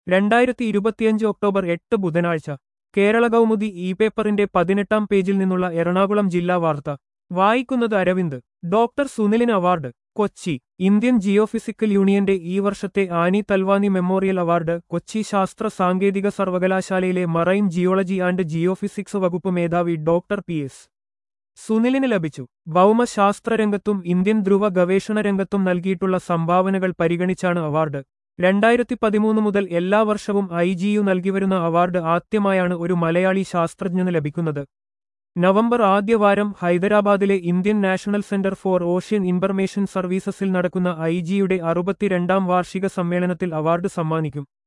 രണ്ടായിരത്തി ഇരുപത്തിയഞ്ച് ഒക്ടോബർ എട്ട് ബുധനാഴ്ച കേരള കൗമുദി ഇ പേപ്പറിന്റെ പതിനെട്ടാം പേജിൽ നിന്നുള്ള എറണാകുളം ജില്ലാ വാർത്ത വായിക്കുന്നത് അരവിന്ദ് ഡോക്ടർ സുനിലിന് അവാർഡ് കൊച്ചി ഇന്ത്യൻ ജിയോഫിസിക്കൽ യൂണിയന്റെ ഈ വർഷത്തെ ആനി തൽവാനി മെമ്മോറിയൽ അവാർഡ് കൊച്ചി ശാസ്ത്ര സാങ്കേതിക സർവകലാശാലയിലെ മറൈൻ ജിയോളജി ആൻഡ് ജിയോഫിസിക്സ് വകുപ്പ് മേധാവി ഡോക്ടർ പി എസ് സുനിലിന് ലഭിച്ചു ഭൗമശാസ്ത്രരംഗത്തും ഇന്ത്യൻ ധ്രുവ ഗവേഷണ രംഗത്തും നൽകിയിട്ടുള്ള സംഭാവനകൾ പരിഗണിച്ചാണ് അവാർഡ് രണ്ടായിരത്തി പതിമൂന്ന് മുതൽ എല്ലാ വർഷവും ഐ ജിയു നൽകിവരുന്ന അവാർഡ് ആദ്യമായാണ് ഒരു മലയാളി ശാസ്ത്രജ്ഞന് ലഭിക്കുന്നത് നവംബർ ആദ്യവാരം ഹൈദരാബാദിലെ Indian National Centre for Ocean Information സർവീസസിൽ നടക്കുന്ന ഐ ജിയുടെ അറുപത്തിരണ്ടാം വാർഷിക സമ്മേളനത്തിൽ അവാർഡ് സമ്മാനിക്കും